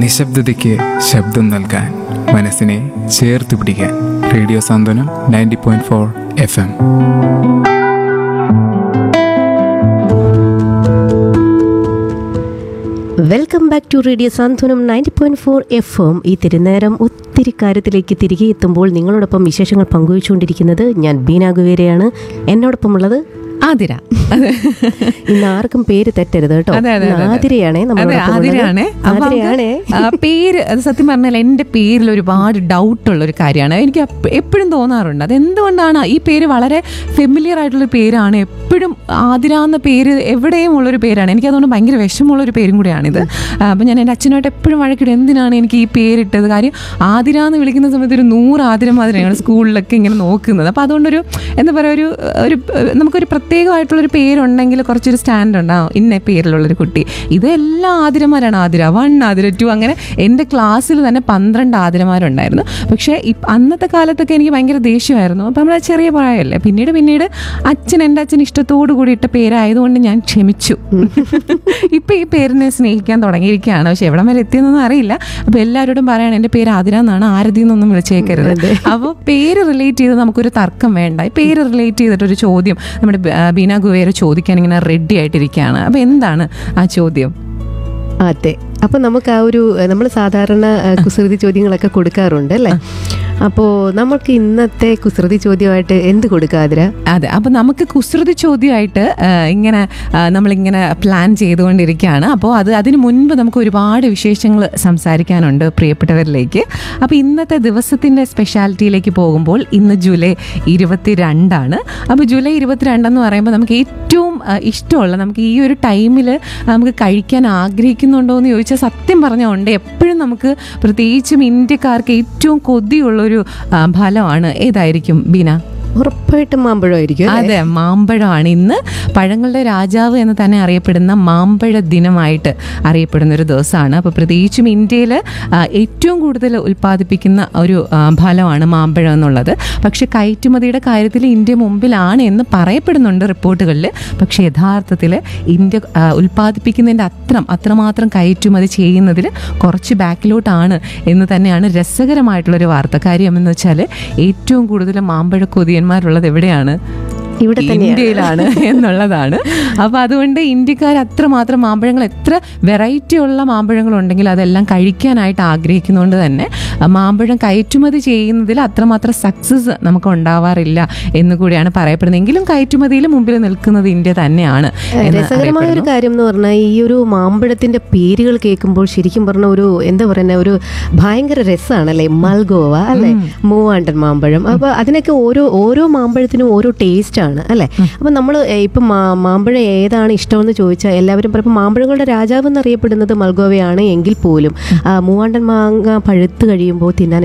നിശബ്ദതയ്ക്ക് ശബ്ദം നൽകാൻ മനസ്സിനെ ചേർത്ത് പിടിക്കാൻ radio Santhwanam ninety point four F M welcome back to radio Santhwanam ninety point four F M ഈ തിരുനേരം ഒത്തിരി കാര്യത്തിലേക്ക് തിരികെ എത്തുമ്പോൾ നിങ്ങളോടൊപ്പം വിശേഷങ്ങൾ പങ്കുവച്ചുകൊണ്ടിരിക്കുന്നത് ഞാൻ ബീന ഗുവേരയാണ് എന്നോടൊപ്പമുള്ളത് ആതിര ഇന്ന് ആർക്കും പേര് തെറ്റരുത് കേട്ടോ അതെ, അതെ, അതെ, ഇന്ന് അതെ. ആതിരയാണേ അതെ നമ്മളോടൊപ്പം ഉള്ളത്. ആതിരയാണേ അപ്പൊ നമുക്ക് ആതിരയാണേ ആ പേര് അത് സത്യം പറഞ്ഞാൽ എൻ്റെ പേരിൽ ഒരുപാട് ഡൗട്ട് ഉള്ള ഒരു കാര്യമാണ് എനിക്ക് അപ്പ- എപ്പോഴും തോന്നാറുണ്ട് അത് എന്തുകൊണ്ടാണ് ഈ പേര് വളരെ ഫെമിലിയർ ആയിട്ടുള്ള പേരാണ് എപ്പോഴും ആതിര എന്ന പേര് എവിടെയും ഉള്ളൊരു പേരാണ് എനിക്ക് അതുകൊണ്ട് ഭയങ്കര വിഷമമുള്ള ഒരു പേരും കൂടിയാണിത് അപ്പം ഞാൻ എൻ്റെ അച്ഛനായിട്ട് എപ്പോഴും വഴക്കിടും എന്തിനാണ് എനിക്ക് ഈ പേരിട്ടത് കാര്യം ആതിര എന്ന് വിളിക്കുന്ന സമയത്ത് ഒരു നൂറ് ആതിര മാതിരിയാണ് സ്കൂളിലൊക്കെ ഇങ്ങനെ നോക്കുന്നത് അപ്പോൾ അതുകൊണ്ടൊരു എന്താ പറയുക ഒരു ഒരു നമുക്കൊരു പ്രത്യേകമായിട്ടുള്ളൊരു പേരുണ്ടെങ്കിൽ കുറച്ചൊരു സ്റ്റാൻഡ് ഉണ്ടാവും ഇന്ന പേരിലുള്ളൊരു കുട്ടി ഇതെല്ലാം ആതിരമാരാണ് ആതിര വൺ ആതിര ടു അങ്ങനെ എൻ്റെ ക്ലാസ്സിൽ തന്നെ പന്ത്രണ്ട് ആതിരമാരുണ്ടായിരുന്നു പക്ഷേ ഇപ്പം അന്നത്തെ കാലത്തൊക്കെ എനിക്ക് ഭയങ്കര ദേഷ്യമായിരുന്നു അപ്പം നമ്മളെ ചെറിയ പ്രായമല്ലേ പിന്നീട് പിന്നീട് അച്ഛൻ എൻ്റെ അച്ഛൻ ഇഷ്ടത്തോടു കൂടി ഇട്ട പേരായതുകൊണ്ട് ഞാൻ ക്ഷമിച്ചു ഇപ്പം ഈ പേരിനെ സ്നേഹിക്കാൻ തുടങ്ങിയിരിക്കുകയാണ് പക്ഷെ എവിടം വരെ എത്തിയെന്നൊന്നും അറിയില്ല അപ്പോൾ എല്ലാവരോടും പറയണം എൻ്റെ പേര് ആതിര എന്നാണ് ആരതി എന്നൊന്നും വിളിച്ചേക്കരുത് അപ്പോൾ പേര് റിലേറ്റ് ചെയ്ത് നമുക്കൊരു തർക്കം വേണ്ട ഈ പേര് റിലേറ്റ് ചെയ്തിട്ടൊരു ചോദ്യം നമ്മുടെ ബ- ആ, ബീന ഗുവേര ചോദിക്കാൻ ഇങ്ങനെ റെഡി ആയിട്ടിരിക്കുകയാണ് അപ്പോൾ എന്താണ് ആ ചോദ്യം അതെ അപ്പൊ നമുക്ക് ആ ഒരു നമ്മൾ സാധാരണ ആ, കുസൃതി ചോദ്യങ്ങളൊക്കെ കൊടുക്കാറുണ്ട് അല്ലേ അപ്പോൾ നമുക്ക് ഇന്നത്തെ കുസൃതി ചോദ്യമായിട്ട് എന്ത് കൊടുക്കാതിര അതെ അപ്പോൾ നമുക്ക് കുസൃതി ചോദ്യമായിട്ട് ആ, ഇങ്ങനെ ആ, നമ്മളിങ്ങനെ പ്ലാൻ ചെയ്തുകൊണ്ടിരിക്കുകയാണ് അപ്പോൾ അത് അതിന് മുൻപ് നമുക്ക് ഒരുപാട് വിശേഷങ്ങൾ സംസാരിക്കാനുണ്ട് പ്രിയപ്പെട്ടവരിലേക്ക് അപ്പോൾ ഇന്നത്തെ ദിവസത്തിൻ്റെ സ്പെഷ്യാലിറ്റിയിലേക്ക് പോകുമ്പോൾ ഇന്ന് ജൂലൈ ഇരുപത്തി രണ്ടാണ് അപ്പോൾ ജൂലൈ ഇരുപത്തിരണ്ടെന്ന് പറയുമ്പോൾ നമുക്ക് ഏറ്റവും ആ, ഇഷ്ടമുള്ള നമുക്ക് ഈ ഒരു ടൈമിൽ നമുക്ക് കഴിക്കാൻ ആഗ്രഹിക്കുന്നുണ്ടോ എന്ന് ചോദിച്ചാൽ സത്യം പറഞ്ഞാൽ ഉണ്ട് എപ്പോഴും നമുക്ക് പ്രത്യേകിച്ചും ഇന്ത്യക്കാർക്ക് ഏറ്റവും കൊതിയുള്ളൊരു ആ, ഫലമാണ് ഏതായിരിക്കും ബീന ഉറപ്പായിട്ടും മാമ്പഴമായിരിക്കും അല്ലേ? അതെ മാമ്പഴമാണ് ഇന്ന് പഴങ്ങളുടെ രാജാവ് എന്ന് തന്നെ അറിയപ്പെടുന്ന മാമ്പഴ ദിനമായിട്ട് അറിയപ്പെടുന്ന ഒരു ദിവസമാണ് അപ്പോൾ പ്രത്യേകിച്ചും ഇന്ത്യയിൽ ഏറ്റവും കൂടുതൽ ഉൽപ്പാദിപ്പിക്കുന്ന ഒരു ആ, ഫലമാണ് മാമ്പഴം എന്നുള്ളത് പക്ഷെ കയറ്റുമതിയുടെ കാര്യത്തിൽ ഇന്ത്യ മുമ്പിലാണ് എന്ന് പറയപ്പെടുന്നുണ്ട് റിപ്പോർട്ടുകളിൽ പക്ഷേ യഥാർത്ഥത്തിൽ ഇന്ത്യ ആ, ഉൽപ്പാദിപ്പിക്കുന്നതിൻ്റെ അത്രം അത്രമാത്രം കയറ്റുമതി ചെയ്യുന്നതിൽ കുറച്ച് ബാക്കിലോട്ടാണ് എന്ന് തന്നെയാണ് രസകരമായിട്ടുള്ളൊരു വാർത്ത കാര്യം എന്ന് വെച്ചാൽ ഏറ്റവും കൂടുതൽ മാമ്പഴ കൊതിയന്മാരുള്ളത് എവിടെയാണ് ഇവിടെ തന്നെയാണ്. ഇന്ത്യയിലാണ് എന്നുള്ളതാണ് അപ്പോൾ അതുകൊണ്ട് ഇന്ത്യക്കാർ അത്രമാത്രം മാമ്പഴങ്ങൾ എത്ര വെറൈറ്റി ഉള്ള മാമ്പഴങ്ങൾ ഉണ്ടെങ്കിൽ അതെല്ലാം കഴിക്കാനായിട്ട് ആഗ്രഹിക്കുന്നതുകൊണ്ട് തന്നെ ആ, മാമ്പഴം കയറ്റുമതി ചെയ്യുന്നതിൽ അത്രമാത്രം സക്സസ് നമുക്ക് ഉണ്ടാവാറില്ല എന്ന് കൂടിയാണ് പറയപ്പെടുന്നത് എങ്കിലും കയറ്റുമതിയിൽ മുമ്പിൽ നിൽക്കുന്നത് ഇന്ത്യ തന്നെയാണ് എന്ന് രസകരമായ ഒരു അറിയപ്പെടുന്നു. കാര്യം എന്ന് പറഞ്ഞാൽ ഈ ഒരു മാമ്പഴത്തിന്റെ പേരുകൾ കേൾക്കുമ്പോൾ ശരിക്കും പറഞ്ഞ ഒരു എന്താ പറയുന്ന ഒരു ഭയങ്കര രസമാണല്ലേ മൽഗോവ അല്ലെ മൂവാണ്ടൻ മാമ്പഴം അപ്പൊ അതിനൊക്കെ ഓരോ ഓരോ മാമ്പഴത്തിനും ഓരോ ടേസ്റ്റ് ആണ് അല്ലെ അപ്പൊ നമ്മൾ ഇപ്പം മാ- മാമ്പഴം ഏതാണ് ഇഷ്ടമെന്ന് ചോദിച്ചാൽ എല്ലാവരും പറയും മാമ്പഴങ്ങളുടെ രാജാവ് എന്നറിയപ്പെടുന്നത് മൽഗോവയാണ് എങ്കിൽ പോലും ആ, മൂവാണ്ടൻ മാങ്ങ പഴുത്ത് കഴിയുമ്പോൾ തിന്നാൻ